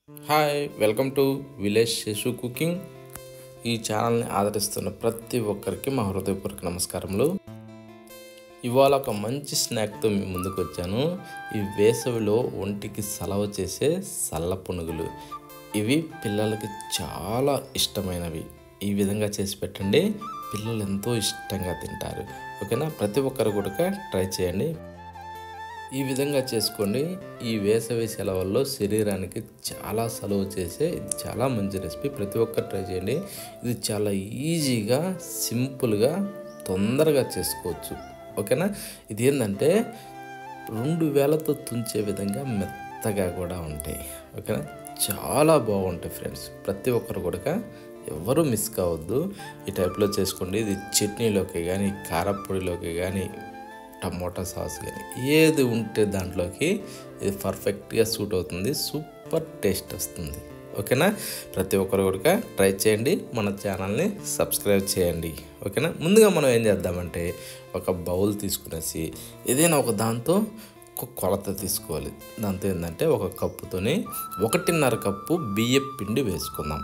hi welcome to village Shishu cooking ఈ ఛానల్ని ఆదరిస్తున్న ప్రతి ఒక్కరికి మా హృదయపూర్వక నమస్కారములు ఇవాళ ఒక మంచి స్నాక్తో మీ ముందుకు వచ్చాను ఈ వేసవిలో ఒంటికి సలవ చేసే సల్ల పునుగులు ఇవి పిల్లలకి చాలా ఇష్టమైనవి ఈ విధంగా చేసి పెట్టండి పిల్లలు ఎంతో ఇష్టంగా తింటారు ఓకేనా ప్రతి ఒక్కరు కూడా ట్రై చేయండి ఈ విధంగా చేసుకోండి ఈ వేసవి సెలవుల్లో శరీరానికి చాలా సలువ చేసే ఇది చాలా మంచి రెసిపీ ప్రతి ఒక్కరు ట్రై చేయండి ఇది చాలా ఈజీగా సింపుల్గా తొందరగా చేసుకోవచ్చు ఓకేనా ఇది ఏంటంటే రెండు వేలతో తుంచే విధంగా మెత్తగా కూడా ఉంటాయి ఓకేనా చాలా బాగుంటాయి ఫ్రెండ్స్ ప్రతి ఒక్కరు కూడా ఎవరు మిస్ కావద్దు ఈ టైప్లో చేసుకోండి ఇది చట్నీలోకి కానీ కారపొడిలోకి కానీ టమోటా సాస్ కానీ ఏది ఉంటే దాంట్లోకి ఇది పర్ఫెక్ట్గా సూట్ అవుతుంది సూపర్ టేస్ట్ వస్తుంది ఓకేనా ప్రతి ఒక్కరు కూడా ట్రై చేయండి మన ఛానల్ని సబ్స్క్రైబ్ చేయండి ఓకేనా ముందుగా మనం ఏం చేద్దామంటే ఒక బౌల్ తీసుకునేసి ఏదైనా ఒక దాంతో ఒక కొలత తీసుకోవాలి దాంతో ఏంటంటే ఒక కప్పుతోని ఒకటిన్నర కప్పు బియ్యం పిండి వేసుకుందాం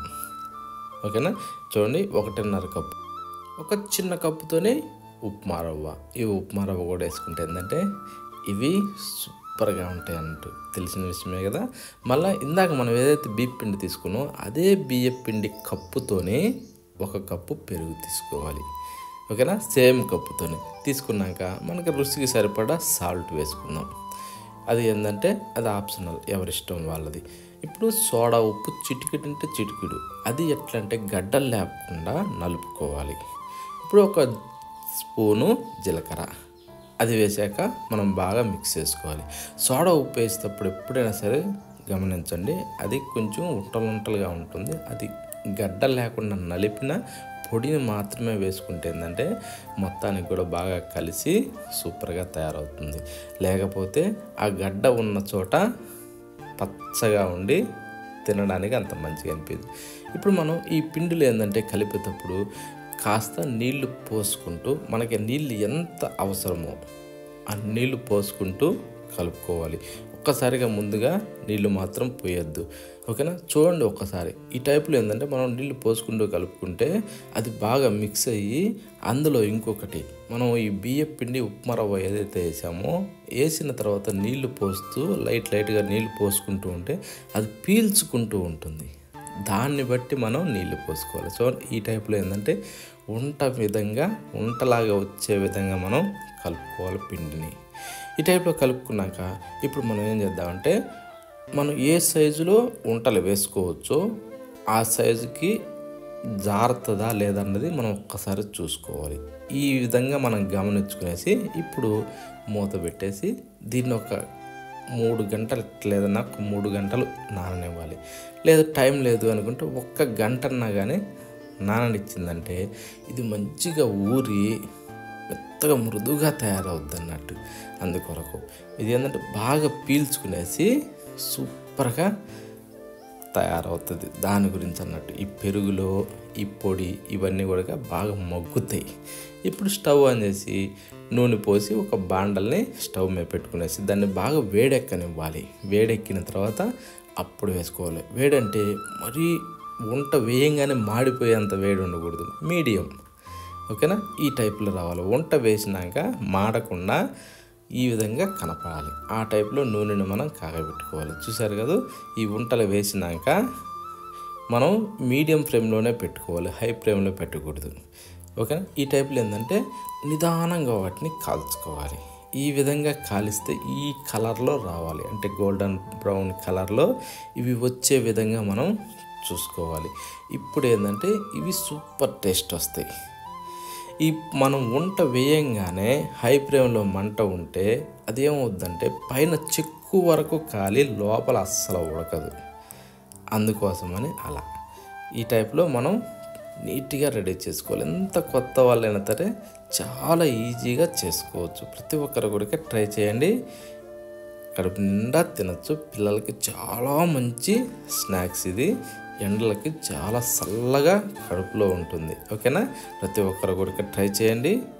ఓకేనా చూడండి ఒకటిన్నర కప్పు ఒక చిన్న కప్పుతోనే ఉప్మా రవ్వ ఈ ఉప్మా రవ్వ కూడా వేసుకుంటే ఏంటంటే ఇవి సూపర్గా ఉంటాయి అన్నట్టు తెలిసిన విషయమే కదా మళ్ళీ ఇందాక మనం ఏదైతే బియ్య పిండి తీసుకున్నామో అదే బియ్య పిండి కప్పుతోనే ఒక కప్పు పెరుగు తీసుకోవాలి ఓకేనా సేమ్ కప్పుతోనే తీసుకున్నాక మనకి రుచికి సరిపడా సాల్ట్ వేసుకుందాం అది ఏంటంటే అది ఆప్షనల్ ఎవరిష్టం వాళ్ళది ఇప్పుడు సోడా ఉప్పు చిటికెడు అంటే చిటికెడు అది ఎట్లా అంటే గడ్డలు లేకుండా నలుపుకోవాలి ఇప్పుడు ఒక స్పూను జీలకర్ర అది వేసాక మనం బాగా మిక్స్ చేసుకోవాలి సోడా ఉప్పు వేసేటప్పుడు ఎప్పుడైనా సరే గమనించండి అది కొంచెం ఉంటలు ఉంటలుగా ఉంటుంది అది గడ్డ లేకుండా నలిపిన పొడిని మాత్రమే వేసుకుంటే ఏంటంటే మొత్తానికి కూడా బాగా కలిసి సూపర్గా తయారవుతుంది లేకపోతే ఆ గడ్డ ఉన్న చోట పచ్చగా ఉండి తినడానికి అంత మంచిగా అనిపించదు ఇప్పుడు మనం ఈ పిండిలో ఏంటంటే కలిపేటప్పుడు కాస్త నీళ్లు పోసుకుంటూ మనకి నీళ్ళు ఎంత అవసరమో ఆ నీళ్లు పోసుకుంటూ కలుపుకోవాలి ఒక్కసారిగా ముందుగా నీళ్లు మాత్రం పోయొద్దు ఓకేనా చూడండి ఒక్కసారి ఈ టైప్లో ఏంటంటే మనం నీళ్లు పోసుకుంటూ కలుపుకుంటే అది బాగా మిక్స్ అయ్యి అందులో ఇంకొకటి మనం ఈ బియ్య పిండి ఉప్మా రవ్వ ఏదైతే వేసామో వేసిన తర్వాత నీళ్లు పోస్తూ లైట్ లైట్గా నీళ్లు పోసుకుంటూ ఉంటే అది పీల్చుకుంటూ ఉంటుంది దాన్ని బట్టి మనం నీళ్లు పోసుకోవాలి సో ఈ టైప్లో ఏంటంటే ఉంట విధంగా ఉంటలాగా వచ్చే విధంగా మనం కలుపుకోవాలి పిండిని ఈ టైప్లో కలుపుకున్నాక ఇప్పుడు మనం ఏం చేద్దామంటే మనం ఏ సైజులో ఉంటలు వేసుకోవచ్చో ఆ సైజుకి జారుతుందా లేదన్నది మనం ఒక్కసారి చూసుకోవాలి ఈ విధంగా మనం గమనించుకునేసి ఇప్పుడు మూత పెట్టేసి దీన్ని ఒక మూడు గంటలు లేదన్నా ఒక మూడు గంటలు నాననివ్వాలి లేదా టైం లేదు అనుకుంటే ఒక్క గంటన్నా కానీ నాననిచ్చిందంటే ఇది మంచిగా ఊరి మెత్తగా మృదువుగా తయారవుద్ది అన్నట్టు అందుకొరకు ఇది ఏంటంటే బాగా పీల్చుకునేసి సూపర్గా తయారవుతుంది దాని గురించి అన్నట్టు ఈ పెరుగులో ఈ పొడి ఇవన్నీ కూడా బాగా మగ్గుతాయి ఇప్పుడు స్టవ్ ఆన్ చేసి నూనె పోసి ఒక బాండల్ని స్టవ్ మీద పెట్టుకునేసి దాన్ని బాగా వేడెక్కనివ్వాలి వేడెక్కిన తర్వాత అప్పుడు వేసుకోవాలి వేడంటే మరీ వంట వేయంగానే మాడిపోయేంత వేడి ఉండకూడదు మీడియం ఓకేనా ఈ టైప్లో రావాలి వంట వేసినాక మాడకుండా ఈ విధంగా కనపడాలి ఆ టైప్లో నూనెను మనం కాగబెట్టుకోవాలి చూసారు కదా ఈ వంటలు వేసినాక మనం మీడియం ఫ్లేమ్లోనే పెట్టుకోవాలి హై ఫ్లేమ్లో పెట్టకూడదు ఓకేనా ఈ టైప్లో ఏంటంటే నిదానంగా వాటిని కాల్చుకోవాలి ఈ విధంగా కాలిస్తే ఈ కలర్లో రావాలి అంటే గోల్డెన్ బ్రౌన్ కలర్లో ఇవి వచ్చే విధంగా మనం చూసుకోవాలి ఇప్పుడు ఏంటంటే ఇవి సూపర్ టేస్ట్ వస్తాయి ఈ మనం వంట వేయంగానే హై ఫ్లేమ్లో మంట ఉంటే అదేమవుద్దంటే పైన చెక్కు వరకు కాలి లోపల అస్సలు ఉడకదు అందుకోసమని అలా ఈ టైప్లో మనం నీట్గా రెడీ చేసుకోవాలి ఎంత కొత్త వాళ్ళైనా సరే చాలా ఈజీగా చేసుకోవచ్చు ప్రతి ఒక్కరు కూడా ట్రై చేయండి కడుపు నిండా తినచ్చు పిల్లలకి చాలా మంచి స్నాక్స్ ఇది ఎండలకి చాలా చల్లగా కడుపులో ఉంటుంది ఓకేనా ప్రతి ఒక్కరు కూడా ట్రై చేయండి